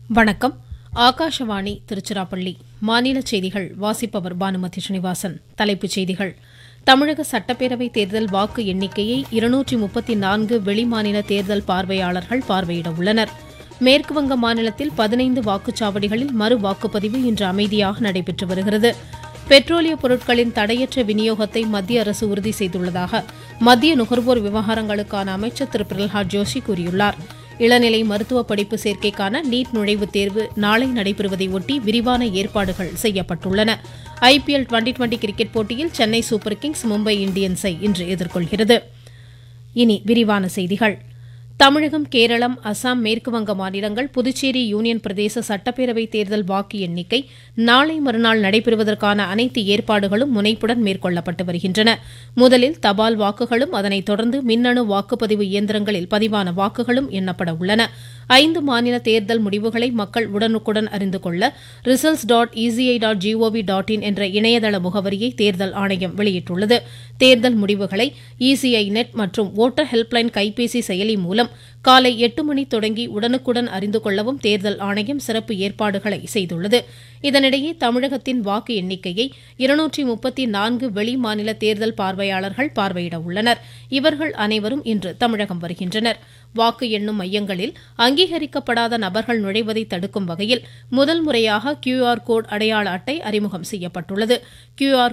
வணக்கம் ஆகாஷவாணி திருச்சிராப்பள்ளி மாநில செய்திகள் வாசிப்பவர் பானுமதி ஸ்ரீனிவாசன் தலைப்புச் செய்திகள் தமிழக சட்டப்பேரவை தேர்தல் வாக்கு எண்ணிக்கையை இருநூற்றி முப்பத்தி நான்கு வெளிமாநில தேர்தல் பார்வையாளர்கள் பார்வையிட உள்ளனர் மேற்குவங்க மாநிலத்தில் பதினைந்து வாக்குச்சாவடிகளில் மறு வாக்குப்பதிவு இன்று அமைதியாக நடைபெற்று வருகிறது பெட்ரோலிய பொருட்களின் தடையற்ற விநியோகத்தை மத்திய அரசு உறுதி செய்துள்ளதாக மத்திய நுகர்வோர் விவகாரங்களுக்கான அமைச்சர் திரு பிரல்ஹாத் ஜோஷி கூறியுள்ளார் இளநிலை மருத்துவ படிப்பு சேர்க்கைக்கான நீட் நுழைவுத் தேர்வு நாளை நடைபெறுவதை ஒட்டி விரிவான ஏற்பாடுகள் செய்யப்பட்டுள்ளன ஐபிஎல் டுவெண்டி டுவெண்டி கிரிக்கெட் போட்டியில் சென்னை சூப்பர் கிங்ஸ் மும்பை இந்தியன்ஸை இன்று எதிர்கொள்கிறது இனி விரிவான செய்திகள் தமிழகம் கேரளம் அசாம் மேற்குவங்க மாநிலங்கள் புதுச்சேரி யூனியன் பிரதேச சட்டப்பேரவை தேர்தல் வாக்கு எண்ணிக்கை நாளை மறுநாள் நடைபெறுவதற்கான அனைத்து ஏற்பாடுகளும் முனைப்புடன் மேற்கொள்ளப்பட்டு வருகின்றன முதலில் தபால் வாக்குகளும் அதனைத் தொடர்ந்து மின்னணு வாக்குப்பதிவு இயந்திரங்களில் பதிவான வாக்குகளும் எண்ணப்பட உள்ளன ஐந்து மாநில தேர்தல் முடிவுகளை மக்கள் உடனுக்குடன் அறிந்து கொள்ள results dot ECI dot gov dot in என்ற இணையதள முகவரியை தேர்தல் ஆணையம் வெளியிட்டுள்ளது தேர்தல் முடிவுகளை இசிஐ நெட் மற்றும் ஓட்டர் ஹெல்ப்லைன் கைபேசி செயலி மூலம் காலை எட்டு மணி தொடங்கி உடனுக்குடன் அறிந்து கொள்ளவும் தேர்தல் ஆணையம் சிறப்பு ஏற்பாடுகளை செய்துள்ளது இதனிடையே தமிழகத்தின் வாக்கு எண்ணிக்கையை இருநூற்றி முப்பத்தி நான்கு வெளி மாநில தேர்தல் பார்வையாளர்கள் பார்வையிட உள்ளனர் இவர்கள் அனைவரும் இன்று தமிழகம் வருகின்றனர் வாக்கு எண்ணும் மையங்களில் அங்கீகரிக்கப்படாத நபர்கள் நுழைவதை தடுக்கும் வகையில் முதல் முறையாக கியூஆர் கோட் அடையாள அட்டை அறிமுகம் செய்யப்பட்டுள்ளது கியூஆர்